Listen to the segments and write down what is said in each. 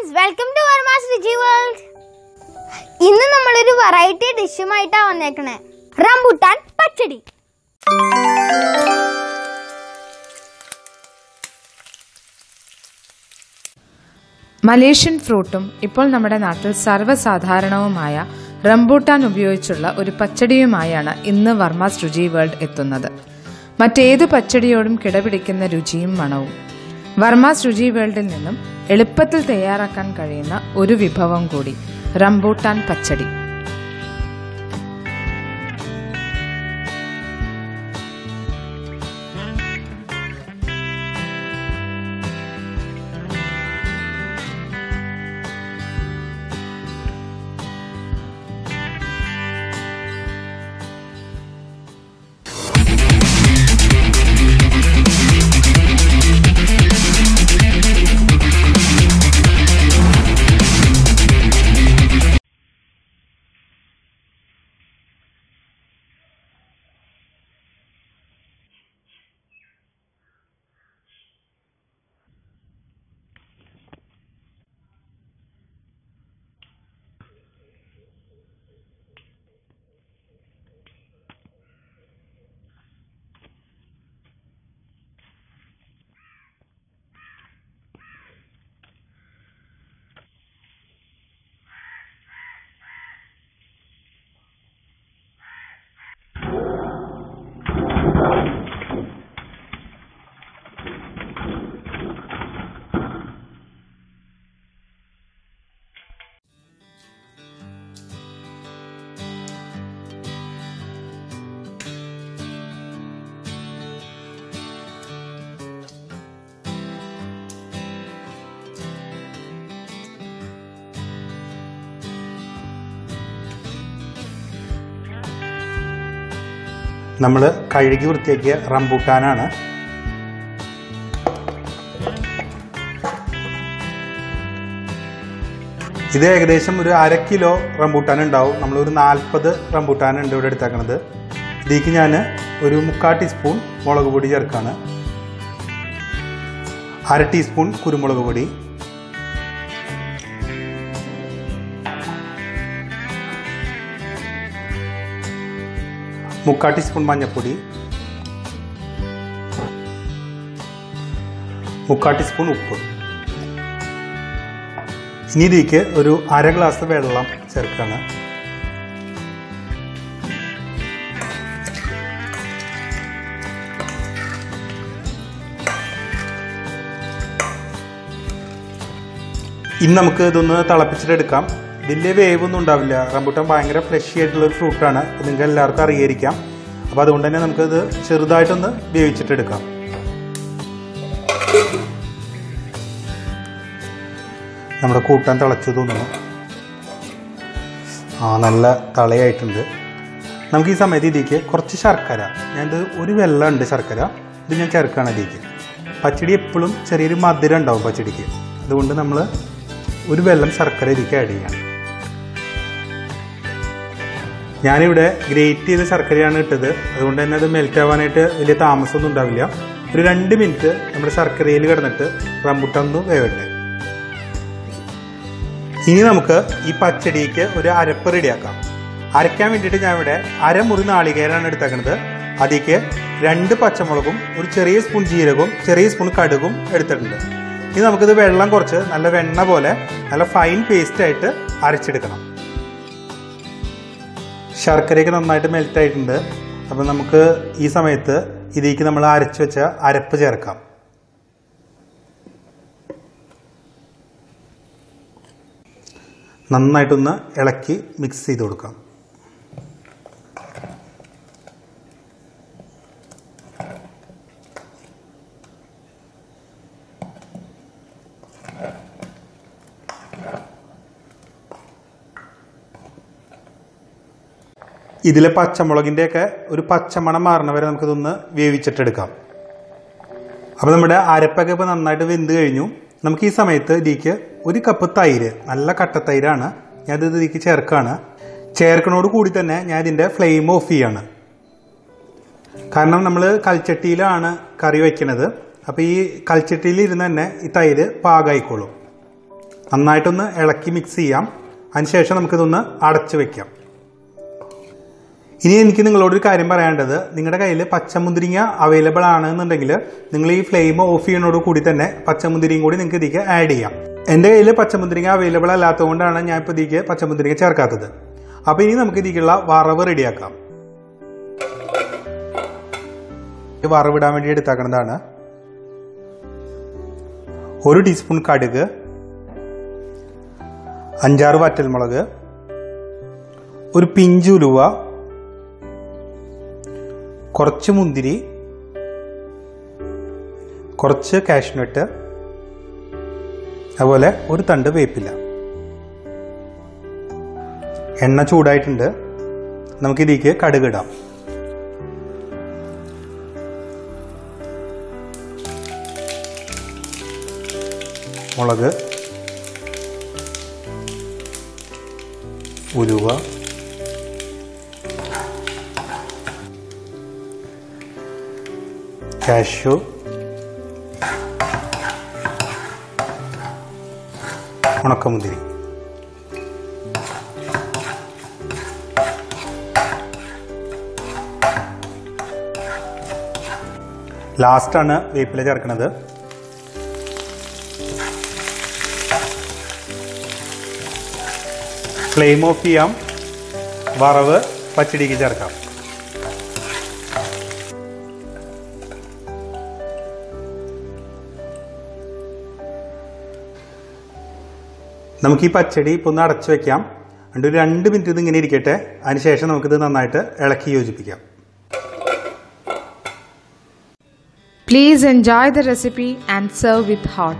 Friends welcome to Varmas രുചി world ഇന്ന് നമ്മളൊരു വെറൈറ്റി ഡിഷുമായിട്ടാ വന്നേക്കണേ റംബുട്ടാൻ പച്ചടി മലേഷ്യൻ ഫ്രൂട്ടും ഇപ്പോൾ നമ്മുടെ നാട്ടിൽ സർവ്വസാധാരണവുമായ റംബൂട്ടാൻ ഉപയോഗിച്ചുള്ള ഒരു പച്ചടിയുമായാണ് ഇന്ന് വർമാസ് രുചി വേൾഡ് എത്തുന്നത് മറ്റേതു പച്ചടിയോടും കിടപിടിക്കുന്ന രുചിയും മണവും വർമാസ് രുചി വേൾഡിൽ നിന്നും എളുപ്പത്തിൽ തയ്യാറാക്കാൻ കഴിയുന്ന ഒരു വിഭവം കൂടി റംബൂട്ടാൻ പച്ചടി നമ്മൾ കഴുകി വൃത്തിയാക്കിയ റംബൂട്ടാനാണ് ഇത് ഏകദേശം ഒരു അര കിലോ റംബൂട്ടാൻ ഉണ്ടാവും നമ്മളൊരു നാൽപ്പത് റംബൂട്ടാൻ ഉണ്ട് ഇവിടെ എടുത്തേക്കണത് ഇതിലേക്ക് ഞാൻ ഒരു മുക്കാൽ ടീസ്പൂൺ മുളക് പൊടി ചേർക്കാണ് അര ടീസ്പൂൺ കുരുമുളക് പൊടി മുക്കാൽ ടീസ്പൂൺ മഞ്ഞൾപ്പൊടി മുക്കാൽ ടീസ്പൂൺ ഉപ്പ് ഇനി ഇതിലേക്ക് ഒരു അര ഗ്ലാസ് വെള്ളം ചേർക്കാണ് ഇനി നമുക്ക് ഇതൊന്ന് തിളപ്പിച്ചിട്ടെടുക്കാം വലിയ വേവൊന്നും ഉണ്ടാവില്ല റംബൂട്ടാൻ ഭയങ്കര ഫ്ലഷി ആയിട്ടുള്ള ഒരു ഫ്രൂട്ടാണ് നിങ്ങൾക്ക് എല്ലാവർക്കും അറിയായിരിക്കാം അപ്പോൾ അതുകൊണ്ട് തന്നെ നമുക്കിത് ചെറുതായിട്ടൊന്ന് വേവിച്ചിട്ടെടുക്കാം നമ്മുടെ കൂട്ടാൻ തിളച്ചു തോന്നുന്നു ആ നല്ല തളയായിട്ടുണ്ട് നമുക്ക് ഈ സമയത്ത് ഇതിലേക്ക് കുറച്ച് ശർക്കര ഞാനിത് ഒരു വെള്ളം ഉണ്ട് ശർക്കര ഇത് ഞാൻ ചേർക്കുകയാണ് ഇതിലേക്ക് പച്ചടി എപ്പോഴും ചെറിയൊരു മധുരം ഉണ്ടാവും പച്ചടിക്ക് അതുകൊണ്ട് നമ്മൾ ഒരു വെള്ളം ശർക്കര ഇതിലേക്ക് ആഡ് ചെയ്യണം ഞാനിവിടെ ഗ്രേറ്റ് ചെയ്ത ശർക്കരയാണ് ഇട്ടത് അതുകൊണ്ട് തന്നെ അത് മെൽറ്റ് ആവാനായിട്ട് വലിയ താമസമൊന്നും ഉണ്ടാവില്ല ഒരു രണ്ട് മിനിറ്റ് നമ്മുടെ ശർക്കരയിൽ കിടന്നിട്ട് റംബുട്ടാൻ ഒന്ന് വേവട്ടെ ഇനി നമുക്ക് ഈ പച്ചടിക്ക് ഒരു അരപ്പ് റെഡിയാക്കാം അരയ്ക്കാൻ വേണ്ടിയിട്ട് ഞാൻ ഇവിടെ അരമുറി നാളികേരാണ് എടുത്തേക്കുന്നത് അതിലേക്ക് രണ്ട് പച്ചമുളകും ഒരു ചെറിയ സ്പൂൺ ജീരകവും ചെറിയ സ്പൂൺ കടുകും എടുത്തിട്ടുണ്ട് ഇനി നമുക്കിത് വെള്ളം കുറച്ച് നല്ല വെണ്ണ പോലെ നല്ല ഫൈൻ പേസ്റ്റ് ആയിട്ട് അരച്ചെടുക്കണം ശർക്കരയൊക്കെ നന്നായിട്ട് മെൽറ്റ് ആയിട്ടുണ്ട് അപ്പം നമുക്ക് ഈ സമയത്ത് ഇതിലേക്ക് നമ്മൾ അരച്ച് വെച്ച അരപ്പ് ചേർക്കാം നന്നായിട്ടൊന്ന് ഇളക്കി മിക്സ് ചെയ്ത് കൊടുക്കാം ഇതിലെ പച്ചമുളകിൻ്റെയൊക്കെ ഒരു പച്ചമണം മാറണ വരെ നമുക്കിതൊന്ന് വേവിച്ചിട്ടെടുക്കാം അപ്പോൾ നമ്മുടെ അരപ്പൊക്കെ ഇപ്പോൾ നന്നായിട്ട് വെന്ത് കഴിഞ്ഞു നമുക്ക് ഈ സമയത്ത് ഇതിലേക്ക് ഒരു കപ്പ് തൈര് നല്ല കട്ടത്തൈരാണ് ഞാനത് ഇതിലേക്ക് ചേർക്കുകയാണ് ചേർക്കണോട് കൂടി തന്നെ ഞാൻ ഇതിൻ്റെ ഫ്ലെയിം ഓഫ് ചെയ്യാണ് കാരണം നമ്മൾ കൽച്ചട്ടിയിലാണ് കറി വയ്ക്കുന്നത് അപ്പോൾ ഈ കൽച്ചട്ടിയിൽ ഇരുന്ന് തന്നെ ഈ തൈര് പാകമായിക്കോളും നന്നായിട്ടൊന്ന് ഇളക്കി മിക്സ് ചെയ്യാം അതിനുശേഷം നമുക്കിതൊന്ന് അടച്ചു വെക്കാം ഇനി എനിക്ക് നിങ്ങളോടൊരു കാര്യം പറയാനുള്ളത് നിങ്ങളുടെ കയ്യിൽ പച്ചമുന്തിരിങ്ങ അവൈലബിൾ ആണെന്നുണ്ടെങ്കിൽ നിങ്ങൾ ഈ ഫ്ലെയിം ഓഫ് ചെയ്യുന്നതോട് കൂടി തന്നെ പച്ചമുന്തിരിയും കൂടി നിങ്ങൾക്ക് ഇതിലേക്ക് ആഡ് ചെയ്യാം എൻ്റെ കയ്യിൽ പച്ചമുന്തിരിങ്ങ അവൈലബിൾ അല്ലാത്തതുകൊണ്ടാണ് ഞാൻ ഇപ്പോൾ ഇതിലേക്ക് പച്ചമുന്തിരിങ്ങ ചേർക്കാത്തത് അപ്പോൾ ഇനി നമുക്ക് ഇതിലേക്കുള്ള വറവ് റെഡിയാക്കാം ഇത് വറവിടാൻ വേണ്ടി എടുത്താക്കുന്നതാണ് ഒരു ടീസ്പൂൺ കടുക് അഞ്ചാറ് വറ്റൽമുളക് ഒരു പിഞ്ച് ഉലുവ കുറച്ച് മുന്തിരി കുറച്ച് കാഷ്നട്ട് അതുപോലെ ഒരു തണ്ട് വേപ്പില എണ്ണ ചൂടായിട്ടുണ്ട് നമുക്കിതിലേക്ക് കടുകിടാം മുളക് ഉലുവ കാഷ്യൂ ഉണക്കമുന്തിരി ലാസ്റ്റാണ് വേപ്പില ചേർക്കുന്നത് ഫ്ലെയിം ഓഫ് ചെയ്യാം വറവ് പച്ചടിക്ക് ചേർക്കാം നമുക്ക് ഈ പച്ചടി ഇപ്പോൾ ഒന്ന് അടച്ചു വെക്കാം എന്നിട്ട് ഒരു രണ്ട് മിനിറ്റ് ഇത് ഇങ്ങനെ ഇരിക്കട്ടെ അതിനുശേഷം നമുക്കിത് നന്നായിട്ട് ഇളക്കി യോജിപ്പിക്കാം Please enjoy the recipe and serve with hot.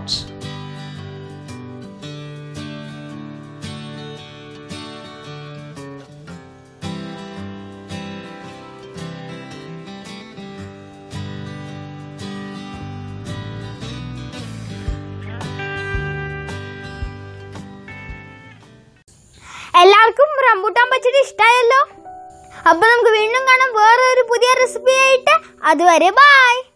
എല്ലാവർക്കും റംബൂട്ടാൻ പച്ചടി ഇഷ്ടമായല്ലോ അപ്പൊ നമുക്ക് വീണ്ടും കാണാം വേറെ ഒരു പുതിയ റെസിപ്പി ആയിട്ട് അതുവരെ ബായ്